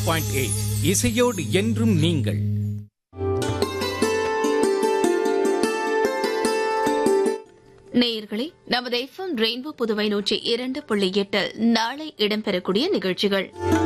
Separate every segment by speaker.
Speaker 1: point eight இசையோடு என்றும் நீங்கள்
Speaker 2: நேயர்களே நமது எஃப்எம் ரெயின்போ புதுவை நூற்றி இரண்டு புள்ளி எட்டில் நாளை இடம்பெறக்கூடிய நிகழ்ச்சிகள்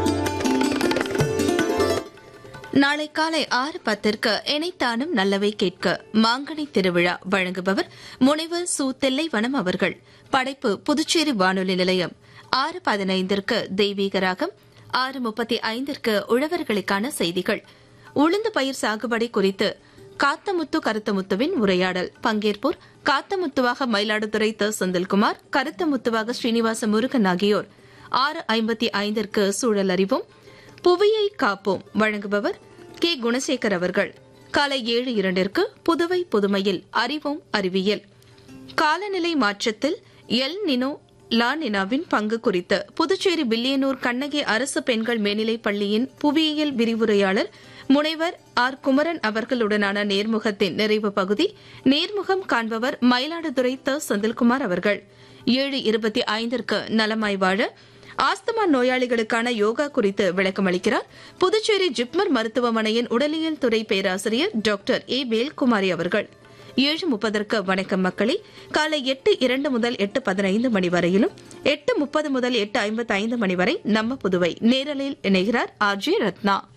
Speaker 2: நாளை காலை ஆறு பத்திற்கு இணைத்தானும் நல்லவை கேட்க மாங்கனி திருவிழா வழங்குபவர் முனைவர் சு தில்லைவனம் அவர்கள் படைப்பு புதுச்சேரி வானொலி நிலையம் ஆறு பதினைந்திற்கு தெய்வீக ராகம் ஆறு முப்பத்தி ஐந்திற்கு உழவர்களுக்கான செய்திகள் உளுந்து பயிர் சாகுபடி குறித்து காத்தமுத்து கருத்தமுத்துவின் உரையாடல் பங்கேற்போர் காத்தமுத்துவாக மயிலாடுதுறை த செந்தில்குமார் கருத்தமுத்துவாக ஸ்ரீனிவாச முருகன் ஆகியோர் ஆறு ஐம்பத்தி ஐந்திற்கு சூழல் அறிவோம் புவியை காப்போம் வழங்குபவர் கே குணசேகர் அவர்கள் காலை ஏழு இரண்டிற்கு புதுவை புதுமையில் அறிவோம் அறிவியல் காலநிலை மாற்றத்தில் எல் நினோ லா நினாவின் பங்கு குறித்து புதுச்சேரி பில்லியனூர் கண்ணகி அரசு பெண்கள் மேல்நிலைப் பள்ளியின் புவியியல் விரிவுரையாளர் முனைவர் ஆர் குமரன் அவர்களுடனான நேர்முகத்தின் நிறைவு பகுதி நேர்முகம் காண்பவர் மயிலாடுதுறை த செந்தில்குமார் அவர்கள் ஏழு இருபத்தி ஐந்திற்கு நலமாய் வாழ ஆஸ்துமா நோயாளிகளுக்கான யோகா குறித்து விளக்கமளிக்கிறார் புதுச்சேரி ஜிப்மர் மருத்துவமனையின் உடலியல் துறை பேராசிரியர் டாக்டர் ஏ வேல்குமாரி அவர்கள் ஏழு முப்பதற்கு வணக்கம் மக்களே காலை எட்டு இரண்டு முதல் எட்டு பதினைந்து மணி வரையிலும் எட்டு முப்பது முதல் எட்டு ஐம்பத்தி ஐந்து மணி வரை நம்ம புதுவை நேரலில் இணைகிறார் ஆர் ஜே ரத்னா